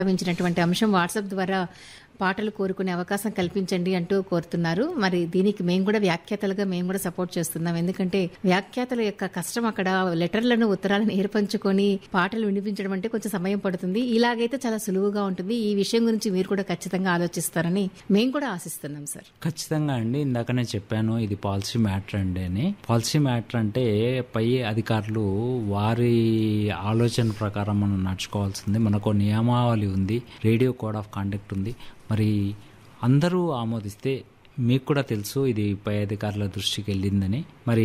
భావించినటువంటి అంశం వాట్సాప్ ద్వారా పాటలు కోరుకునే అవకాశం కల్పించండి అంటూ కోరుతున్నారు మరి దీనికి మేము కూడా వ్యాఖ్యాతలుగా మేము కూడా సపోర్ట్ చేస్తున్నాం ఎందుకంటే వ్యాఖ్యాతల యొక్క కష్టం అక్కడ లెటర్లను ఉత్తరాలను ఏర్పంచుకొని పాటలు వినిపించడం అంటే కొంచెం సమయం పడుతుంది ఇలాగైతే చాలా సులువుగా ఉంటుంది ఈ విషయం గురించి మీరు కూడా ఖచ్చితంగా ఆలోచిస్తారని మేము కూడా ఆశిస్తున్నాం సార్ ఖచ్చితంగా అండి ఇందాకనే చెప్పాను ఇది పాలసీ మ్యాటర్ అండి అని పాలసీ మ్యాటర్ అంటే పై అధికారులు వారి ఆలోచన ప్రకారం మనం నడుచుకోవాల్సింది మనకు నియమావళి ఉంది రేడియో కోడ్ ఆఫ్ కాండక్ట్ ఉంది మరి అందరూ ఆమోదిస్తే మీకు కూడా తెలుసు ఇది పై అధికారుల దృష్టికి వెళ్ళిందని మరి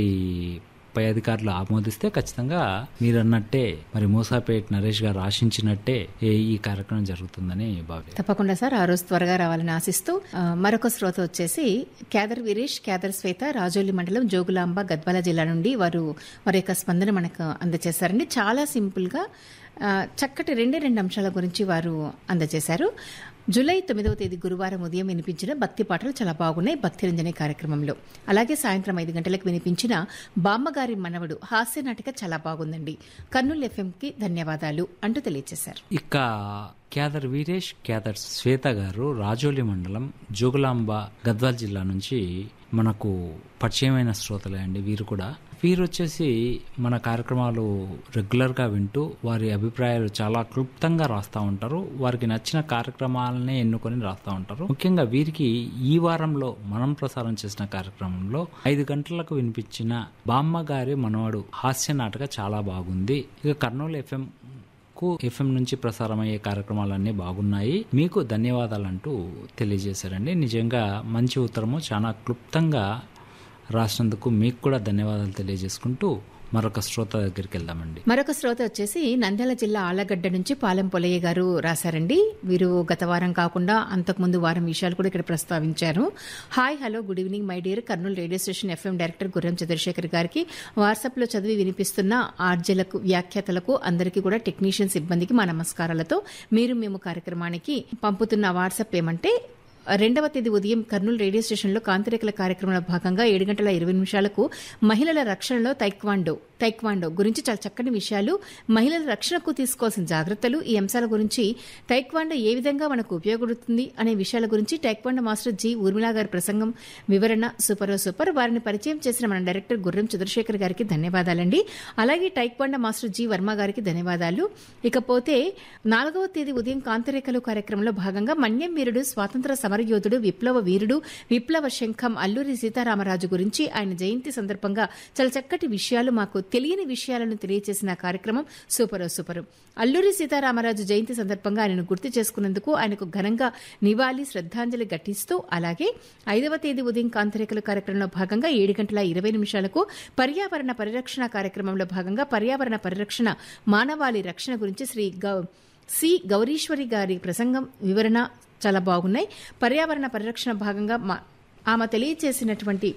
పై అధికారులు ఆమోదిస్తే ఖచ్చితంగా మీరు అన్నట్టే మరి మూసాపేట్ నరేష్ గారు ఆశించినట్టే ఏ- ఈ కార్యక్రమం జరుగుతుందని భావి తప్పకుండా సార్ ఆ రోజు త్వరగా రావాలని ఆశిస్తూ ఆ, మరొక శ్రోత వచ్చేసి కేదర్ వీరేష్ కేదర్ శ్వేత రాజోలి మండలం జోగులాంబ గద్వాల జిల్లా నుండి వారు వారి యొక్క స్పందన మనకు అందజేశారండి చాలా సింపుల్ గా ఆ, చక్కటి రెండే రెండు అంశాల గురించి వారు అందజేశారు జూలై తొమ్మిదవ తేదీ గురువారం ఉదయం వినిపించిన భక్తి పాటలు చాలా బాగున్నాయి భక్తి రంజని కార్యక్రమంలో అలాగే సాయంత్రం ఐదు గంటలకు వినిపించిన బామ్మగారి మనవడు హాస్య నాటిక చాలా బాగుందండి కర్నూలు ఎఫ్ఎంకి ధన్యవాదాలు అంటూ తెలియజేశారు ఇక కేదర్ వీరేష్ కేదర్ శ్వేత గారు రాజోలి మండలం జోగులాంబ గద్వాల్ జిల్లా నుంచి మనకు పరిచయమైన శ్రోతలే అండి వీరు కూడా వీరు వచ్చేసి మన కార్యక్రమాలు రెగ్యులర్గా వింటూ వారి అభిప్రాయాలు చాలా క్లుప్తంగా రాస్తూ ఉంటారు వారికి నచ్చిన కార్యక్రమాలనే ఎన్నుకొని రాస్తూ ఉంటారు ముఖ్యంగా వీరికి ఈ వారంలో మనం ప్రసారం చేసిన కార్యక్రమంలో ఐదు గంటలకు వినిపించిన బామ్మ గారి మనవడు హాస్య నాటక చాలా బాగుంది ఇక కర్నూలు ఎఫ్ఎం కు ఎఫ్ఎం నుంచి ప్రసారమయ్యే కార్యక్రమాలన్నీ బాగున్నాయి మీకు ధన్యవాదాలు అంటూ తెలియజేశారండి నిజంగా మంచి ఉత్తరము చాలా క్లుప్తంగా రాసినందుకు మీకు కూడా ధన్యవాదాలు తెలియజేసుకుంటూ మరొక శ్రోత దగ్గరికి వెళ్దామండి మరొక శ్రోత వచ్చేసి నంద్యాల జిల్లా ఆళ్లగడ్డ నుంచి పాలెం పొలయ్య గారు రాశారండి వీరు గత వారం కాకుండా అంతకుముందు వారం విషయాలు కూడా ఇక్కడ ప్రస్తావించారు hi hello good evening my dear Kurnool radio station FM director Gurram Chandrasekhar గారికి వాట్సాప్ లో చదివి వినిపిస్తున్న ఆర్జలకు వ్యాఖ్యాతలకు అందరికీ కూడా టెక్నీషియన్ సిబ్బందికి మా నమస్కారాలతో మీరు మేము కార్యక్రమానికి పంపుతున్న వాట్సాప్ ఏమంటే రెండవ తేదీ ఉదయం కర్నూలు రేడియో స్టేషన్లో కాంతిరేఖల కార్యక్రమంలో భాగంగా ఏడు గంటల ఇరవై నిమిషాలకు మహిళల రక్షణలో తైక్వాండో తైక్వాండో గురించి చాలా చక్కని విషయాలు మహిళల రక్షణకు తీసుకోవాల్సిన జాగ్రత్తలు ఈ అంశాల గురించి తైక్వాండో ఏ విధంగా మనకు ఉపయోగపడుతుంది అనే విషయాల గురించి టైక్వాండో మాస్టర్ జి ఊర్మిళా గారి ప్రసంగం వివరణ సూపర్ సూపర్ వారిని పరిచయం చేసిన మన డైరెక్టర్ గుర్రం చంద్రశేఖర్ గారికి ధన్యవాదాలండి అలాగే టైక్వాండో మాస్టర్ జి వర్మ గారికి ధన్యవాదాలు ఇకపోతే నాలుగవ తేదీ ఉదయం కాంతిరేఖలు కార్యక్రమంలో భాగంగా మన్యం వీరుడు స్వాతంత్ర సమరయోధుడు విప్లవ వీరుడు విప్లవ శంఖం అల్లూరి సీతారామరాజు గురించి ఆయన జయంతి సందర్భంగా చాలా చక్కటి విషయాలు మాకు తెలియని విషయాలను తెలియజేసిన కార్యక్రమం సూపర్ సూపర్ అల్లూరి సీతారామరాజు జయంతి సందర్భంగా ఆయనను గుర్తు చేసుకున్నందుకు ఆయనకు ఘనంగా నివాళి శ్రద్ధాంజలి ఘటిస్తూ అలాగే ఐదవ తేదీ ఉదయం కాంతిరేఖలు కార్యక్రమంలో భాగంగా ఏడు గంటల ఇరవై నిమిషాలకు పర్యావరణ పరిరక్షణ కార్యక్రమంలో భాగంగా పర్యావరణ పరిరక్షణ మానవాళి రక్షణ గురించి శ్రీ గౌ సి గౌరీశ్వరి గారి ప్రసంగం వివరణ చాలా బాగున్నాయి పర్యావరణ పరిరక్షణ భాగంగా మా- ఆమె తెలియచేసినటువంటి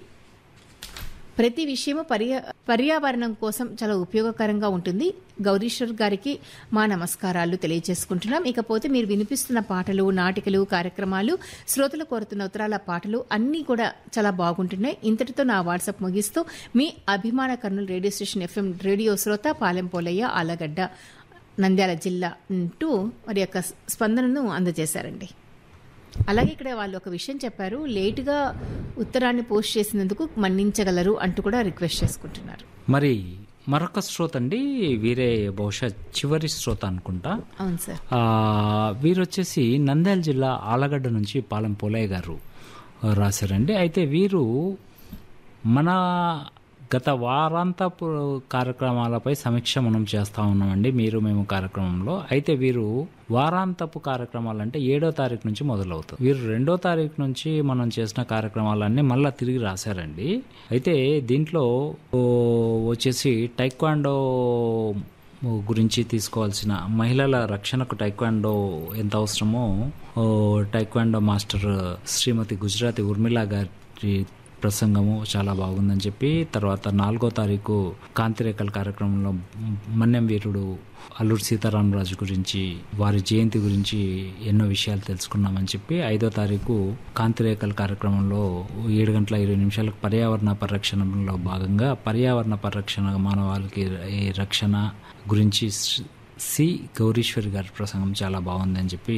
ప్రతి విషయము పర్యా పర్యావరణం కోసం చాలా ఉపయోగకరంగా ఉంటుంది గౌరీశ్వర్ గారికి మా నమస్కారాలు తెలియజేసుకుంటున్నాం ఇకపోతే మీరు వినిపిస్తున్న పాటలు నాటికలు కార్యక్రమాలు శ్రోతలు కోరుతున్న ఉత్తరాల పాటలు అన్నీ కూడా చాలా బాగుంటున్నాయి ఇంతటితో నా వాట్సాప్ ముగిస్తూ మీ అభిమాన Kurnool radio station FM radio శ్రోత పాలెం పోలయ్య ఆలగడ్డ నంద్యాల జిల్లా అంటూ వారి యొక్క స్పందనను అందజేశారండి అలాగే ఇక్కడ వాళ్ళు ఒక విషయం చెప్పారు లేటుగా ఉత్తరాన్ని పోస్ట్ చేసినందుకు మన్నించగలరు అంటూ కూడా రిక్వెస్ట్ చేసుకుంటున్నారు మరి మరొక శ్రోత అండి వీరే బహుశా చివరి శ్రోత అనుకుంటా అవును సార్ ఆ, వీరు వచ్చేసి నంద్యాల జిల్లా ఆలగడ్డ నుంచి పాలెం పోలయ్య గారు రాశారండి అయితే వీరు మన గత వారాంతపు కార్యక్రమాలపై సమీక్ష మనం చేస్తా ఉన్నామండి మీరు మేము కార్యక్రమంలో అయితే వీరు వారాంతపు కార్యక్రమాలు అంటే ఏడో తారీఖు నుంచి మొదలవుతుంది వీరు రెండో తారీఖు నుంచి మనం చేసిన కార్యక్రమాలన్నీ మళ్ళీ తిరిగి రాశారండి అయితే దీంట్లో ఓ, వచ్చేసి టైక్వాండో గురించి తీసుకోవాల్సిన మహిళల రక్షణకు టైక్వాండో ఎంత అవసరమో ఓ, టైక్వాండో మాస్టర్ శ్రీమతి గుజరాతి ఉర్మిళ గారి ప్రసంగము చాలా బాగుందని చెప్పి తర్వాత నాలుగో తారీఖు కాంతిరేఖల కార్యక్రమంలో మన్యం వీరుడు అల్లూరి సీతారామరాజు గురించి వారి జయంతి గురించి ఎన్నో విషయాలు తెలుసుకున్నామని చెప్పి ఐదో తారీఖు కాంతిరేఖల కార్యక్రమంలో ఏడు గంటల ఇరవై నిమిషాలకు పర్యావరణ పరిరక్షణలో భాగంగా పర్యావరణ పరిరక్షణ మానవాళికి ఈ రక్షణ గురించి సి గౌరీశ్వరి గారి ప్రసంగం చాలా బాగుందని చెప్పి